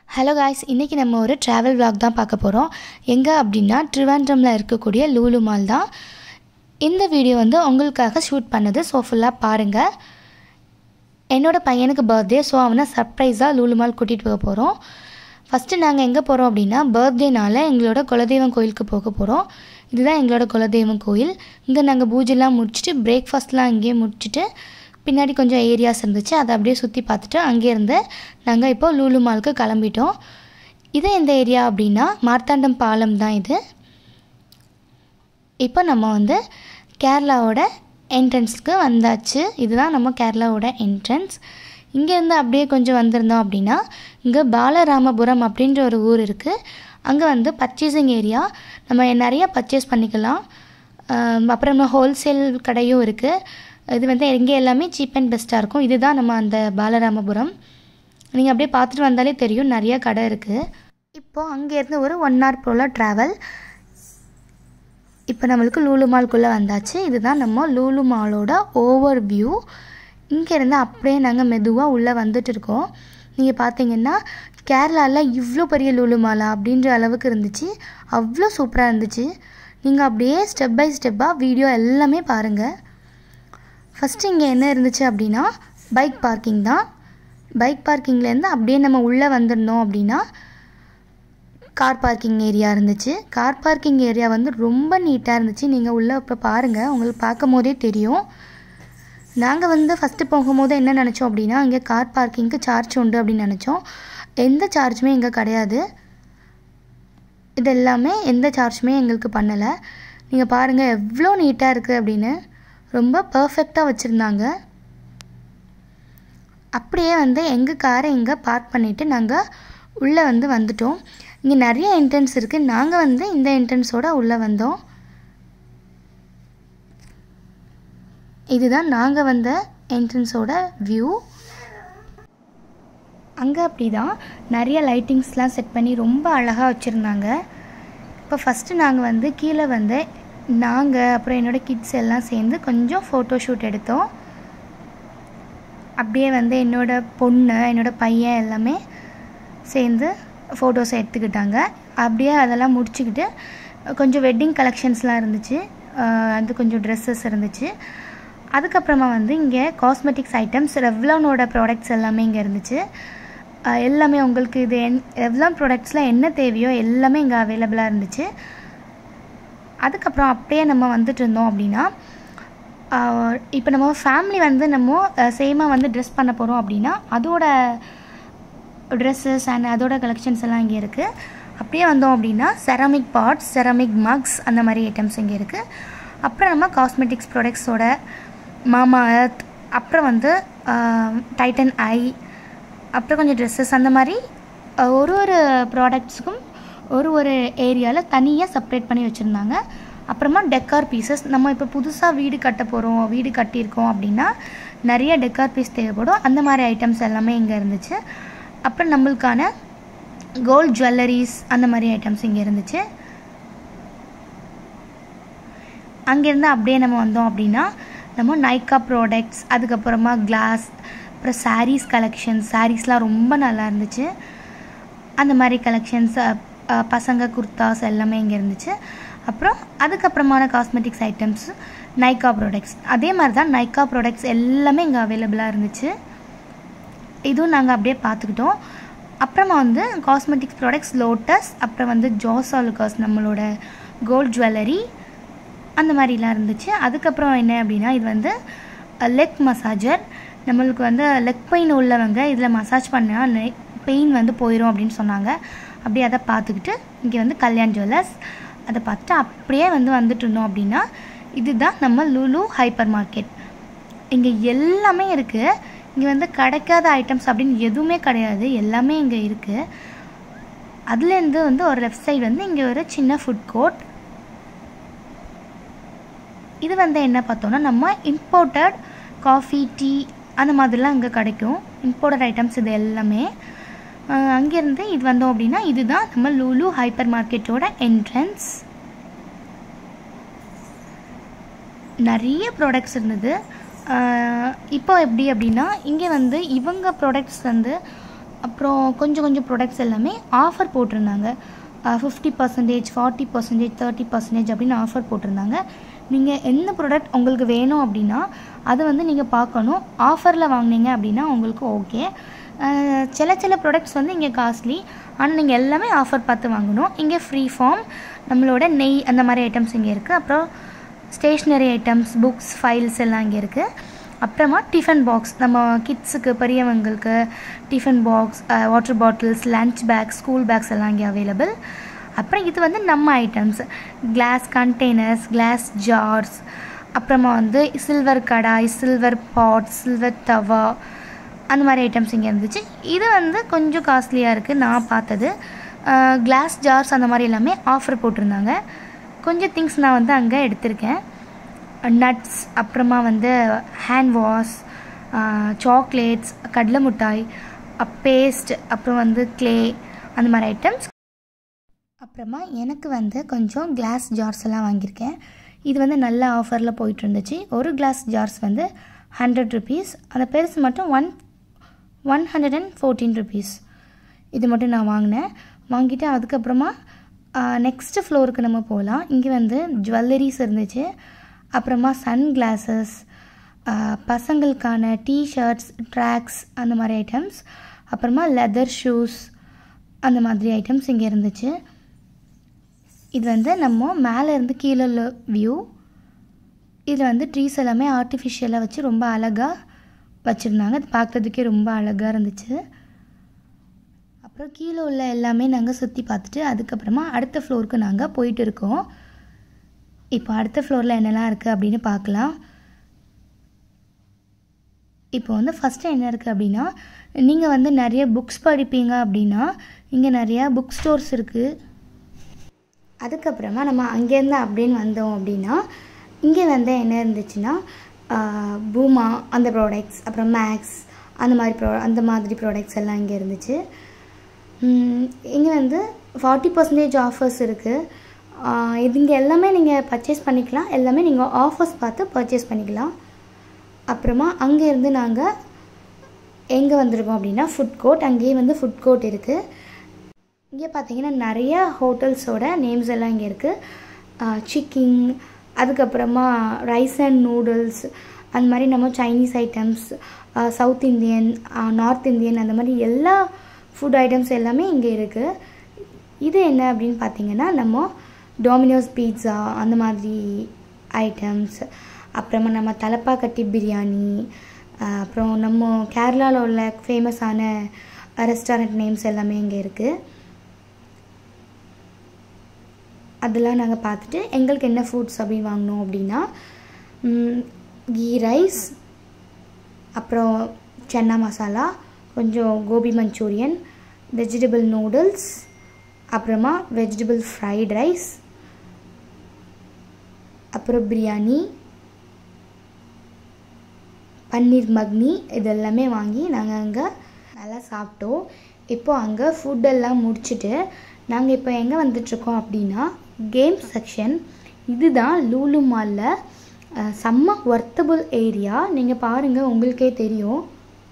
hello guys இன்றைக்கி நம்ம ஒரு ட்ராவல் vlog தான் பார்க்க போகிறோம் எங்கே அப்படின்னா ட்ரிவாண்ட்ரமில் இருக்கக்கூடிய லூலு மால் தான் இந்த வீடியோ வந்து உங்களுக்காக ஷூட் பண்ணது ஸோ ஃபுல்லாக பாருங்கள் என்னோடய பையனுக்கு பர்த்டே ஸோ அவனை சர்ப்ரைஸாக லூலு மால் கூட்டிகிட்டு போக போகிறோம் ஃபஸ்ட்டு நாங்கள் எங்கே போகிறோம் அப்படின்னா பர்த்டேனால எங்களோட குலதெய்வம் கோயிலுக்கு போக போகிறோம் இதுதான் எங்களோட குலதெய்வம் கோயில் இங்கே நாங்கள் பூஜைலாம் முடிச்சுட்டு பிரேக்ஃபாஸ்ட்லாம் இங்கேயே முடிச்சுட்டு பின்னாடி கொஞ்சம் ஏரியாஸ் இருந்துச்சு அதை அப்படியே சுற்றி பார்த்துட்டு அங்கேருந்து நாங்கள் இப்போ லூலு மாலுக்கு கிளம்பிட்டோம் இது எந்த ஏரியா அப்படின்னா மார்த்தாண்டம் பாலம் தான் இது இப்போ நம்ம வந்து கேரளாவோட என்ட்ரன்ஸ்க்கு வந்தாச்சு இதுதான் நம்ம கேரளாவோட என்ட்ரன்ஸ் இங்கேருந்து அப்படியே கொஞ்சம் வந்திருந்தோம் அப்படின்னா இங்கே பாலராமபுரம் அப்படின்ற ஒரு ஊர் இருக்குது அங்கே வந்து பர்ச்சேசிங் ஏரியா நம்ம நிறைய பர்ச்சேஸ் பண்ணிக்கலாம் ஆம், அப்புறம் ஹோல்சேல் கடையும் இருக்குது இது வந்து இங்கே எல்லாமே சீப் அண்ட் பெஸ்ட்டாக இருக்கும் இதுதான் நம்ம அந்த பாலராமபுரம் நீங்கள் அப்படியே பார்த்துட்டு வந்தாலே தெரியும் நிறைய கடை இருக்குது இப்போது அங்கேருந்து ஒரு ஒன் ஹவர் போல் ட்ராவல் இப்போ நம்மளுக்கு லூலு மால்குள்ளே வந்தாச்சு இதுதான் நம்ம லூலு மாலோட ஓவர் வியூ இங்கேருந்து அப்படியே நாங்கள் மெதுவாக உள்ளே வந்துட்டு இருக்கோம் நீங்கள் பார்த்தீங்கன்னா கேரளாவில் இவ்வளோ பெரிய லூலு மாலா அப்படின்ற அளவுக்கு இருந்துச்சு அவ்வளோ சூப்பராக இருந்துச்சு நீங்கள் அப்படியே ஸ்டெப் பை ஸ்டெப்பாக வீடியோ எல்லாமே பாருங்கள் ஃபஸ்ட்டு இங்கே என்ன இருந்துச்சு அப்படின்னா பைக் பார்க்கிங் தான் பைக் பார்க்கிங்லேருந்து அப்படியே நம்ம உள்ளே வந்திருந்தோம் அப்படின்னா கார் பார்க்கிங் ஏரியா இருந்துச்சு கார் பார்க்கிங் ஏரியா வந்து ரொம்ப நீட்டாக இருந்துச்சு நீங்கள் உள்ளே இப்போ பாருங்கள் உங்களுக்கு பார்க்கும் போதே தெரியும் நாங்கள் வந்து ஃபஸ்ட்டு போகும்போது என்ன நினச்சோம் அப்படின்னா இங்கே கார் பார்க்கிங்க்கு சார்ஜ் உண்டு அப்படின்னு நினச்சோம் எந்த சார்ஜுமே இங்கே கிடையாது இது எல்லாமே எந்த சார்ஜுமே எங்களுக்கு பண்ணலை நீங்கள் பாருங்கள் எவ்வளோ நீட்டாக இருக்குது அப்படின்னு ரொம்ப பர்ஃபெக்டாக வச்சுருந்தாங்க அப்படியே வந்து எங்கள் காரை இங்கே பார்க் பண்ணிவிட்டு நாங்கள் உள்ளே வந்து வந்துட்டோம் இங்கே நிறைய என்ட்ரன்ஸ் இருக்குது நாங்கள் வந்து இந்த என்ட்ரன்ஸோட உள்ளே வந்தோம் இதுதான் நாங்கள் வந்த என்ட்ரன்ஸோட வியூ அங்கே அப்படி தான் நிறைய லைட்டிங்ஸ்லாம் செட் பண்ணி ரொம்ப அழகாக வச்சுருந்தாங்க இப்போ ஃபஸ்ட்டு நாங்கள் வந்து கீழே வந்து நாங்கள் அப்புறம் என்னோடய கிட்ஸ் எல்லாம் சேர்ந்து கொஞ்சம் ஃபோட்டோ ஷூட் எடுத்தோம் அப்படியே வந்து என்னோட பொண்ணு என்னோட பையன் எல்லாமே சேர்ந்து ஃபோட்டோஸ் எடுத்துக்கிட்டாங்க அப்படியே அதெல்லாம் முடிச்சுக்கிட்டு கொஞ்சம் வெட்டிங் கலெக்ஷன்ஸ்லாம் இருந்துச்சு ஆஹ் அது கொஞ்சம் ட்ரெஸ்ஸஸ் இருந்துச்சு அதுக்கப்புறமா வந்து இங்கே காஸ்மெட்டிக்ஸ் ஐட்டம்ஸ் ரெவ்லானோட ப்ராடக்ட்ஸ் எல்லாமே இங்கே இருந்துச்சு ஆஹ் எல்லாமே உங்களுக்கு இது என் ரெவ்லான் ப்ராடக்ட்ஸில் என்ன தேவையோ எல்லாமே இங்கே அவைலபிளாக இருந்துச்சு அதுக்கப்புறம் அப்படியே நம்ம வந்துட்டு இருந்தோம் அப்படின்னா இப்போ நம்ம ஃபேமிலி வந்து நம்ம சேமாக வந்து ட்ரெஸ் பண்ண போகிறோம் அப்படின்னா அதோட ட்ரெஸ்ஸஸ் அண்ட் அதோட கலெக்ஷன்ஸ் எல்லாம் இங்கே இருக்குது அப்படியே வந்தோம் அப்படின்னா செராமிக் பாட்ஸ் செராமிக் மக்ஸ் அந்த மாதிரி ஐட்டம்ஸ் இங்கே இருக்குது அப்புறம் நம்ம காஸ்மெட்டிக்ஸ் ப்ராடக்ட்ஸோட மாமா எர்த் அப்புறம் வந்து டைட்டன் ஐ அப்புறம் கொஞ்சம் ட்ரெஸ்ஸஸ் அந்த மாதிரி அஹ், ஒரு ஒரு ப்ராடக்ட்ஸுக்கும் ஒரு ஒரு ஏரியாவில் தனியாக செப்பரேட் பண்ணி வச்சுருந்தாங்க அப்புறமா டெக்கார் பீசஸ் நம்ம இப்போ புதுசாக வீடு கட்ட போகிறோம் வீடு கட்டியிருக்கோம் அப்படின்னா நிறைய டெக்கார் பீஸ் தேவைப்படும் அந்த மாதிரி ஐட்டம்ஸ் எல்லாமே இங்கே இருந்துச்சு அப்புறம் நம்மளுக்கான கோல்ட் ஜுவல்லரிஸ் அந்த மாதிரி ஐட்டம்ஸ் இங்கே இருந்துச்சு அங்கேருந்து அப்படியே நம்ம வந்தோம் அப்படின்னா நம்ம நைக்கா ப்ராடக்ட்ஸ் அதுக்கப்புறமா கிளாஸ் அப்புறம் சாரீஸ் கலெக்ஷன்ஸ் சாரீஸ்லாம் ரொம்ப நல்லா இருந்துச்சு அந்த மாதிரி கலெக்ஷன்ஸ் பசங்க குர்தாஸ் எல்லாமே இங்கே இருந்துச்சு அப்புறம் அதுக்கப்புறமான காஸ்மெட்டிக்ஸ் ஐட்டம்ஸ் நைக்கா ப்ராடக்ட்ஸ் அதே மாதிரி தான் நைக்கா ப்ராடக்ட்ஸ் எல்லாமே இங்கே அவைலபிளாக இருந்துச்சு இதுவும் நாங்கள் அப்படியே பார்த்துக்கிட்டோம் அப்புறமா வந்து காஸ்மெட்டிக்ஸ் ப்ராடக்ட்ஸ் லோட்டஸ் அப்புறம் வந்து ஜாஸ் ஆலுகாஸ் நம்மளோட கோல்ட் ஜுவல்லரி அந்த மாதிரிலாம் இருந்துச்சு அதுக்கப்புறம் என்ன அப்படின்னா இது வந்து லெக் மசாஜர் நம்மளுக்கு வந்து லெக் பெயின் உள்ளவங்க இதில் மசாஜ் பண்ணால் பெயின் வந்து போயிடும் அப்படின்னு சொன்னாங்க அப்படியே அதை பார்த்துக்கிட்டு இங்கே வந்து கல்யாண் ஜுவல்லர்ஸ் அதை பார்த்துட்டு அப்படியே வந்து வந்துட்டு இருந்தோம் அப்படின்னா இதுதான் நம்ம லுலு ஹைப்பர் மார்க்கெட் இங்கே எல்லாமே இருக்குது இங்கே வந்து கிடைக்காத ஐட்டம்ஸ் அப்படின்னு எதுவுமே கிடையாது எல்லாமே இங்கே இருக்குது அதுலேருந்து வந்து ஒரு லெஃப்ட் சைடு வந்து இங்கே ஒரு சின்ன ஃபுட் கோர்ட் இது வந்து என்ன பார்த்தோன்னா நம்ம இம்போர்ட்டட் காஃபி டீ அந்த மாதிரிலாம் இங்கே கிடைக்கும் இம்போர்ட்டட் ஐட்டம்ஸ் இது எல்லாமே அஹ் அங்கேருந்து இது வந்தோம் அப்படின்னா இதுதான் நம்ம லூலு ஹைப்பர் மார்க்கெட்டோட என்ட்ரன்ஸ் நிறைய ப்ராடக்ட்ஸ் இருந்தது ஆஹ் இப்போ எப்படி அப்படின்னா இங்கே வந்து இவங்க ப்ராடக்ட்ஸ் வந்து அப்புறம் கொஞ்சம் கொஞ்சம் ப்ராடக்ட்ஸ் எல்லாமே ஆஃபர் போட்டிருந்தாங்க fifty percentage forty percentage thirty percentage அப்படின்னு ஆஃபர் போட்டிருந்தாங்க நீங்கள் எந்த ப்ராடக்ட் உங்களுக்கு வேணும் அப்படின்னா அதை வந்து நீங்கள் பார்க்கணும் ஆஃபரில் வாங்கினீங்க அப்படின்னா உங்களுக்கு ஓகே சில சில ப்ராடக்ட்ஸ் வந்து இங்கே காஸ்ட்லி ஆனால் நீங்கள் எல்லாமே ஆஃபர் பார்த்து வாங்கணும் இங்கே ஃப்ரீ ஃபார்ம் நம்மளோட நெய் அந்த மாதிரி ஐட்டம்ஸ் இங்கே இருக்குது அப்புறம் ஸ்டேஷ்னரி ஐட்டம்ஸ் புக்ஸ் ஃபைல்ஸ் எல்லாம் இங்கே இருக்குது அப்புறமா டிஃபன் பாக்ஸ் நம்ம கிட்ஸுக்கு பெரியவங்களுக்கு tiffin box water bottles lunch bags school bags எல்லாம் இங்கே அவைலபிள் அப்புறம் இது வந்து நம்ம items glass containers glass jars அப்புறமா வந்து silver kadai silver pot silver tawa அந்த மாதிரி ஐட்டம்ஸ் இங்கே இருந்துச்சு இது வந்து கொஞ்சம் காஸ்ட்லியாக இருக்குது நான் பார்த்தது கிளாஸ் ஜார்ஸ் அந்த மாதிரி எல்லாமே ஆஃபர் போட்டிருந்தாங்க கொஞ்சம் திங்ஸ் நான் வந்து அங்கே எடுத்திருக்கேன் நட்ஸ் அப்புறமா வந்து ஹேண்ட் வாஷ் சாக்லேட்ஸ் கடலை மிட்டாய் பேஸ்ட் அப்புறம் வந்து க்ளே அந்த மாதிரி ஐட்டம்ஸ் அப்புறமா எனக்கு வந்து கொஞ்சம் கிளாஸ் ஜார்ஸ் எல்லாம் வாங்கியிருக்கேன் இது வந்து நல்ல ஆஃபரில் போயிட்டு இருந்துச்சு ஒரு கிளாஸ் ஜார்ஸ் வந்து ஹண்ட்ரட் ருபீஸ் அந்த பெருசு மட்டும் one one hundred and fourteen rupees இது மட்டும் நான் வாங்கினேன் வாங்கிட்டு அதுக்கப்புறமா நெக்ஸ்ட்டு ஃப்ளோருக்கு நம்ம போகலாம் இங்கே வந்து ஜுவல்லரிஸ் இருந்துச்சு அப்புறமா சன் கிளாஸஸ் பசங்களுக்கான டிஷர்ட்ஸ் ட்ராக்ஸ் அந்த மாதிரி ஐட்டம்ஸ் அப்புறமா லெதர் ஷூஸ் அந்த மாதிரி ஐட்டம்ஸ் இங்கே இருந்துச்சு இது வந்து நம்ம மேலே இருந்து கீழே உள்ள வியூ இதில் வந்து ட்ரீஸ் எல்லாமே ஆர்டிஃபிஷியலாக வச்சு ரொம்ப அழகாக வச்சுருந்தாங்க அது பார்க்குறதுக்கே ரொம்ப அழகாக இருந்துச்சு அப்புறம் கீழே உள்ள எல்லாமே நாங்கள் சுற்றி பார்த்துட்டு அதுக்கப்புறமா அடுத்த ஃப்ளோருக்கு நாங்கள் போயிட்டு இருக்கோம் இப்போ அடுத்த ஃப்ளோரில் என்னெல்லாம் இருக்குது அப்படின்னு பார்க்கலாம் இப்போ வந்து ஃபஸ்ட்டு என்ன இருக்குது அப்படின்னா நீங்கள் வந்து நிறைய புக்ஸ் படிப்பீங்க அப்படின்னா இங்கே நிறையா புக் ஸ்டோர்ஸ் இருக்குது அதுக்கப்புறமா நம்ம அங்கேருந்து அப்படின்னு வந்தோம் அப்படின்னா இங்கே வந்து என்ன இருந்துச்சுன்னா பூமா அந்த ப்ராடக்ட்ஸ் அப்புறம் மேக்ஸ் அந்த மாதிரி ப்ரா அந்த மாதிரி ப்ராடக்ட்ஸ் எல்லாம் இங்கே இருந்துச்சு இங்கே வந்து ஃபார்ட்டி பர்சன்டேஜ் ஆஃபர்ஸ் இருக்குது இது இங்கே எல்லாமே நீங்கள் பர்ச்சேஸ் பண்ணிக்கலாம் எல்லாமே நீங்கள் ஆஃபர்ஸ் பார்த்து பர்ச்சேஸ் பண்ணிக்கலாம் அப்புறமா அங்கேருந்து நாங்கள் எங்கே வந்திருக்கோம் அப்படின்னா ஃபுட் கோர்ட் அங்கேயே வந்து ஃபுட் கோர்ட் இருக்குது இங்கே பார்த்தீங்கன்னா நிறைய ஹோட்டல்ஸோட நேம்ஸ் எல்லாம் இங்கே இருக்குது சிக்கிங் அதுக்கப்புறமா ரைஸ் அண்ட் நூடுல்ஸ் அந்த மாதிரி நம்ம Chinese items south Indian north Indian அந்த மாதிரி எல்லா ஃபுட் ஐட்டம்ஸ் எல்லாமே இங்கே இருக்குது இது என்ன அப்படின்னு பார்த்தீங்கன்னா நம்ம டோமினோஸ் பீட்சா அந்த மாதிரி ஐட்டம்ஸ் அப்புறமா நம்ம தலப்பாக்கட்டி பிரியாணி அப்புறம் நம்ம கேரளாவில் உள்ள ஃபேமஸான ரெஸ்டாரண்ட் நேம்ஸ் எல்லாமே இங்கே இருக்குது அதெல்லாம் நாங்கள் பார்த்துட்டு எங்களுக்கு என்ன ஃபுட்ஸ் அப்படி வாங்கினோம் அப்படின்னா கீ ரைஸ் அப்புறம் சன்னா மசாலா கொஞ்சம் கோபி மஞ்சூரியன் வெஜிடபிள் நூடுல்ஸ் அப்புறமா வெஜிடபிள் ஃப்ரைட் ரைஸ் அப்புறம் பிரியாணி பன்னீர் மக்னி இதெல்லாமே வாங்கி நாங்கள் அங்கே நல்லா சாப்பிட்டோம் இப்போ அங்கே ஃபுட்டெல்லாம் முடிச்சுட்டு நாங்கள் இப்போ எங்கே வந்துட்ருக்கோம் அப்படின்னா கேம் செக்ஷன் இதுதான் லூலு மாலில் செம்ம ஒர்த்தபுள் ஏரியா நீங்கள் பாருங்கள் உங்களுக்கே தெரியும்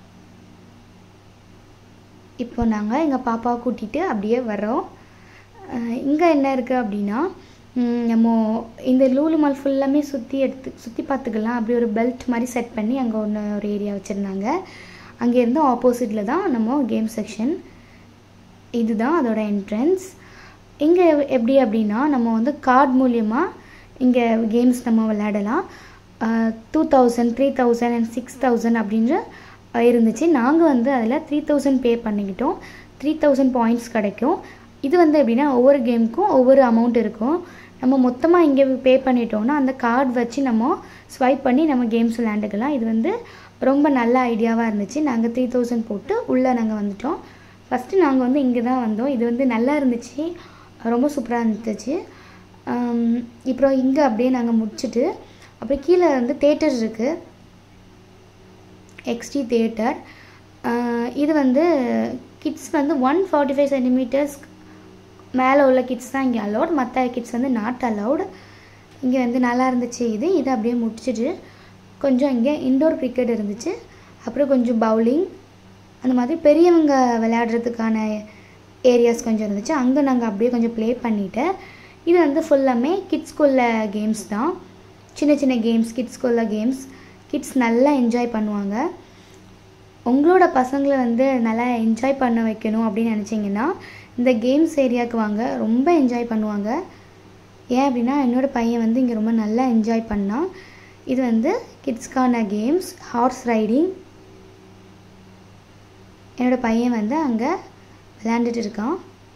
இப்போ நாங்கள் எங்கள் பாப்பாவை கூட்டிகிட்டு அப்படியே வரோம் இங்கே என்ன இருக்குது அப்படின்னா நம்ம இந்த லூலு மால் ஃபுல்லாமே சுற்றி எடுத்து சுற்றி பார்த்துக்கலாம் அப்படி ஒரு பெல்ட் மாதிரி செட் பண்ணி அங்கே ஒன்று ஒரு ஏரியா வச்சுருந்தாங்க அங்கேருந்து ஆப்போசிட்டில் தான் நம்ம கேம் செக்ஷன் இதுதான் அதோட என்ட்ரன்ஸ் இங்கே எப்படி அப்படின்னா நம்ம வந்து கார்டு மூலியமாக இங்கே கேம்ஸ் நம்ம விளையாடலாம் two thousand three thousand and six thousand அப்படின்ற இருந்துச்சு நாங்கள் வந்து அதில் த்ரீ தௌசண்ட் பே பண்ணிக்கிட்டோம் த்ரீ தௌசண்ட் பாயிண்ட்ஸ் கிடைக்கும் இது வந்து எப்படின்னா ஒவ்வொரு கேமுக்கும் ஒவ்வொரு அமௌண்ட் இருக்கும் நம்ம மொத்தமாக இங்கே பே பண்ணிட்டோம்னா அந்த கார்டு வச்சு நம்ம ஸ்வைப் பண்ணி நம்ம கேம்ஸ் விளையாண்டுக்கலாம் இது வந்து ரொம்ப நல்ல ஐடியாவாக இருந்துச்சு நாங்கள் த்ரீ தௌசண்ட் போட்டு உள்ளே நாங்கள் வந்துட்டோம் ஃபஸ்ட்டு நாங்கள் வந்து இங்கே தான் வந்தோம் இது வந்து நல்லா இருந்துச்சு ரொம்ப சூப்பராக இருந்துச்சு இப்போ இங்கே அப்படியே நாங்கள் முடிச்சுட்டு அப்புறம் கீழே வந்து தேட்டர் இருக்குது எக்ஸ்டி தேட்டர் இது வந்து கிட்ஸ் வந்து ஒன் ஃபார்ட்டி ஃபைவ் சென்டிமீட்டர்ஸ் மேலே உள்ள கிட்ஸ் தான் இங்கே அலௌட் மற்ற கிட்ஸ் வந்து நாட் அலௌட் இங்கே வந்து நல்லா இருந்துச்சு இது இதை அப்படியே முடிச்சுட்டு கொஞ்சம் இங்கே இண்டோர் கிரிக்கெட் இருந்துச்சு அப்புறம் கொஞ்சம் பவுலிங் அந்த மாதிரி பெரியவங்க விளையாடுறதுக்கான ஏரியாஸ் கொஞ்சம் இருந்துச்சு அங்கே நாங்கள் அப்படியே கொஞ்சம் ப்ளே பண்ணிவிட்டு இது வந்து ஃபுல்லாமே கிட்ஸ்குள்ள கேம்ஸ் தான் சின்ன சின்ன கேம்ஸ் கிட்ஸ்குள்ள கேம்ஸ் கிட்ஸ் நல்லா என்ஜாய் பண்ணுவாங்க உங்களோட பசங்களை வந்து நல்லா என்ஜாய் பண்ண வைக்கணும் அப்படின்னு நினச்சிங்கன்னா இந்த கேம்ஸ் ஏரியாவுக்கு வாங்க ரொம்ப என்ஜாய் பண்ணுவாங்க ஏன் அப்படின்னா என்னோடய பையன் வந்து இங்கே ரொம்ப நல்லா என்ஜாய் பண்ணான் இது வந்து கிட்ஸ்க்கான கேம்ஸ் ஹார்ஸ் ரைடிங் என்னோடய பையன் வந்து அங்கே விளையாண்டுட்டு இருக்கான்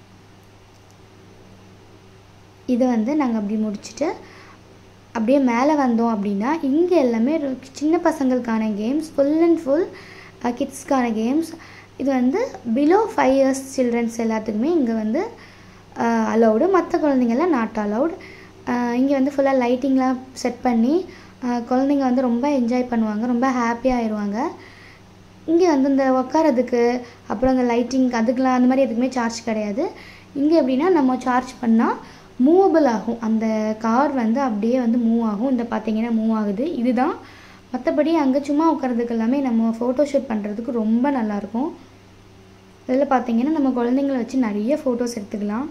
இதை வந்து நாங்கள் அப்படி முடிச்சுட்டு அப்படியே மேலே வந்தோம் அப்படின்னா இங்கே எல்லாமே ஒரு சின்ன பசங்களுக்கான கேம்ஸ் ஃபுல் அண்ட் ஃபுல் கிட்ஸ்க்கான கேம்ஸ் இது வந்து பிலோ ஃபைவ் இயர்ஸ் சில்ட்ரன்ஸ் எல்லாத்துக்குமே இங்கே வந்து அலௌடு மற்ற குழந்தைங்கள்லாம் நாட் அலௌட் இங்கே வந்து ஃபுல்லாக லைட்டிங்லாம் செட் பண்ணி அஹ், குழந்தைங்க வந்து ரொம்ப என்ஜாய் பண்ணுவாங்க ரொம்ப ஹாப்பியாக ஆயிடுவாங்க இங்கே வந்து இந்த உட்காரதுக்கு அப்புறம் இந்த லைட்டிங் அதுக்கெலாம் அந்த மாதிரி எதுக்குமே சார்ஜ் கிடையாது இங்கே எப்படின்னா நம்ம சார்ஜ் பண்ணால் மூவபிள் ஆகும் அந்த கார் வந்து அப்படியே வந்து மூவ் ஆகும் இந்த பார்த்தீங்கன்னா மூவ் ஆகுது இதுதான் மற்றபடி அங்கே சும்மா உட்காரதுக்கு எல்லாமே நம்ம ஃபோட்டோ ஷூட் பண்ணுறதுக்கு ரொம்ப நல்லாயிருக்கும் இதில் பார்த்தீங்கன்னா நம்ம குழந்தைங்கள வச்சு நிறைய ஃபோட்டோஸ் எடுத்துக்கலாம்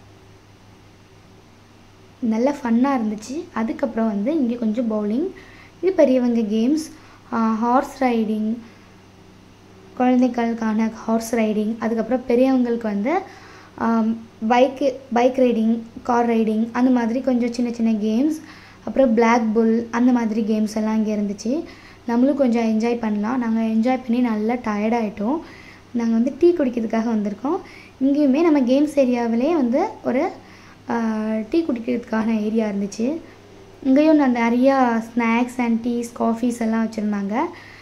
நல்ல ஃபன்னாக இருந்துச்சு அதுக்கப்புறம் வந்து இங்கே கொஞ்சம் பவுலிங் இது பெரியவங்க கேம்ஸ் ஹார்ஸ் ரைடிங் குழந்தைகளுக்கான ஹார்ஸ் ரைடிங் அதுக்கப்புறம் பெரியவங்களுக்கு வந்து bike bike riding car riding அந்த மாதிரி கொஞ்சம் சின்ன சின்ன கேம்ஸ் அப்புறம் பிளாக் புல் அந்த மாதிரி கேம்ஸ் எல்லாம் இங்கே இருந்துச்சு நம்மளும் கொஞ்சம் என்ஜாய் பண்ணலாம் நாங்கள் என்ஜாய் பண்ணி நல்லா டயர்டாயிட்டோம் நாங்கள் வந்து டீ குடிக்கிறதுக்காக வந்திருக்கோம் இங்கேயுமே நம்ம கேம்ஸ் ஏரியாவிலே வந்து ஒரு டீ குடிக்கிறதுக்கான ஏரியா இருந்துச்சு இங்கேயும் நான் நிறையா ஸ்நாக்ஸ் அண்ட் டீஸ் காஃபீஸ் எல்லாம் வச்சுருந்தாங்க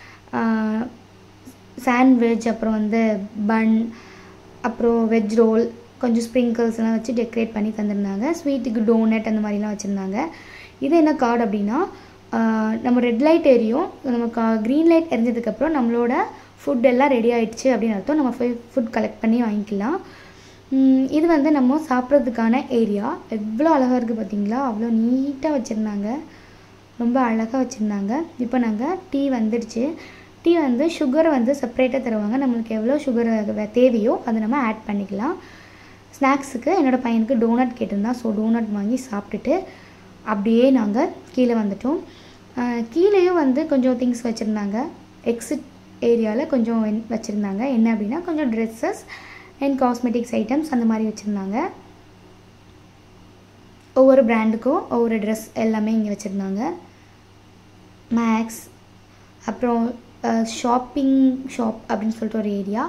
சாண்ட்விச் அப்புறம் வந்து பன் அப்புறம் வெஜ் ரோல் கொஞ்சம் ஸ்ப்ரிங்கிள்ஸ் எல்லாம் வச்சு டெக்கரேட் பண்ணி தந்திருந்தாங்க ஸ்வீட்டுக்கு டோனட் அந்த மாதிரிலாம் வச்சுருந்தாங்க இது என்ன கார்டு அப்படின்னா ஆஹ் நம்ம ரெட் லைட் எரியும் நம்ம கா க்ரீன் லைட் எரிஞ்சதுக்கப்புறம் நம்மளோட ஃபுட் எல்லாம் ரெடி ஆயிடுச்சு அப்படின்னு அர்த்தம் நம்ம போய் ஃபுட் கலெக்ட் பண்ணி வாங்கிக்கலாம் உம் இது வந்து நம்ம சாப்பிட்றதுக்கான ஏரியா எவ்வளோ அழகாக இருக்குது பார்த்தீங்களா அவ்வளோ நீட்டாக வச்சுருந்தாங்க ரொம்ப அழகாக வச்சுருந்தாங்க இப்போ நாங்கள் டீ வந்துடுச்சு டீ வந்து சுகரை வந்து செப்பரேட்டாக தருவாங்க நம்மளுக்கு எவ்வளோ சுகர் தேவையோ அதை நம்ம ஆட் பண்ணிக்கலாம் ஸ்நாக்ஸுக்கு என்னோடய பையனுக்கு டோனட் கேட்டிருந்தான் ஸோ டோனட் வாங்கி சாப்பிட்டுட்டு அப்படியே நாங்கள் கீழே வந்துட்டோம் ஆஹ் கீழேயும் வந்து கொஞ்சம் திங்ஸ் வச்சுருந்தாங்க எக்ஸிட் ஏரியாவில் கொஞ்சம் வச்சுருந்தாங்க என்ன அப்படின்னா கொஞ்சம் ட்ரெஸ்ஸஸ் அண்ட் காஸ்மெட்டிக்ஸ் ஐட்டம்ஸ் அந்த மாதிரி வச்சுருந்தாங்க ஒவ்வொரு பிராண்டுக்கும் ஒவ்வொரு ட்ரெஸ் எல்லாமே இங்கே வச்சுருந்தாங்க மேக்ஸ் அப்புறம் ஷாப்பிங் ஷாப் அப்படின்னு சொல்லிட்டு ஒரு ஏரியா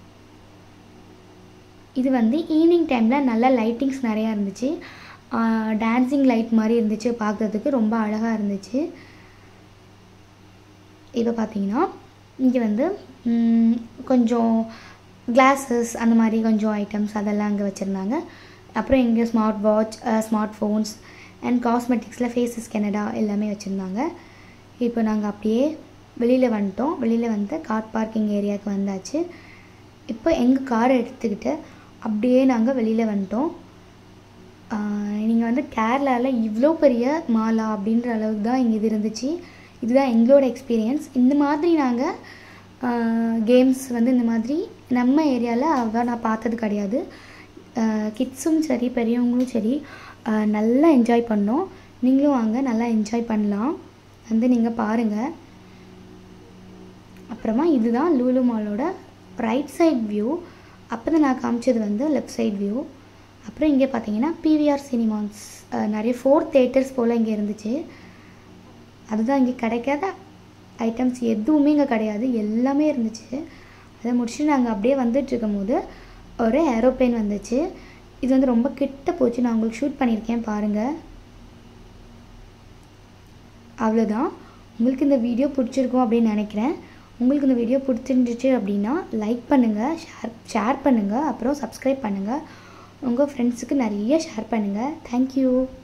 இது வந்து ஈவினிங் டைமில் நல்ல லைட்டிங்ஸ் நிறையா இருந்துச்சு டான்ஸிங் லைட் மாதிரி இருந்துச்சு பார்க்குறதுக்கு ரொம்ப அழகாக இருந்துச்சு இப்போ பார்த்தீங்கன்னா இங்கே வந்து ம், கொஞ்சம் கிளாஸஸ் அந்த மாதிரி கொஞ்சம் ஐட்டம்ஸ் அதெல்லாம் அங்கே வச்சுருந்தாங்க அப்புறம் இங்கே smart watch smart phones and காஸ்மெட்டிக்ஸில் ஃபேஸஸ் கெனடா எல்லாமே வச்சுருந்தாங்க இப்போ நாங்கள் அப்படியே வெளியில் வந்துட்டோம் வெளியில் வந்து கார் பார்க்கிங் ஏரியாவுக்கு வந்தாச்சு இப்போ எங்கள் காரை எடுத்துக்கிட்டு அப்படியே நாங்கள் வெளியில் வந்துட்டோம் நீங்கள் வந்து கேரளாவில் இவ்வளோ பெரிய மாலா அப்படின்ற அளவுக்கு தான் இங்கே இது இருந்துச்சு இதுதான் எங்களோட எக்ஸ்பீரியன்ஸ் இந்த மாதிரி நாங்கள் கேம்ஸ் வந்து இந்த மாதிரி நம்ம ஏரியாவில் அவ்வளோ நான் பார்த்தது கிடையாது கிட்ஸும் சரி பெரியவங்களும் சரி ஆஹ் நல்லா என்ஜாய் பண்ணோம் நீங்களும் வாங்க நல்லா என்ஜாய் பண்ணலாம் வந்து நீங்கள் பாருங்கள் அப்புறமா இதுதான் லூலு மாலோட ரைட் சைட் வியூ அப்போ தான் நான் காமிச்சது வந்து லெஃப்ட் சைட் வியூ அப்புறம் இங்கே பார்த்தீங்கன்னா பிவிஆர் சினிமாஸ் நிறைய ஃபோர் தேட்டர்ஸ் போல் இங்கே இருந்துச்சு அதுதான் இங்கே கிடைக்காத ஐட்டம்ஸ் எதுவுமே இங்கே கிடையாது எல்லாமே இருந்துச்சு அதை முடிச்சுட்டு நாங்கள் அப்படியே வந்துட்டு இருக்கும்போது ஒரு ஏரோப்ளேன் வந்துச்சு இது வந்து ரொம்ப கிட்ட போச்சு நான் உங்களுக்கு ஷூட் பண்ணியிருக்கேன் பாருங்கள் அவ்வளோதான் உங்களுக்கு இந்த வீடியோ பிடிச்சிருக்கும் அப்படின்னு நினைக்கிறேன் உங்களுக்கு இந்த வீடியோ பிடிச்சிருந்துச்சு அப்படின்னா லைக் பண்ணுங்கள் ஷேர் ஷேர் பண்ணுங்கள் அப்புறம் சப்ஸ்கிரைப் பண்ணுங்கள் உங்கள் ஃப்ரெண்ட்ஸுக்கு நிறைய ஷேர் பண்ணுங்கள் தேங்க்யூ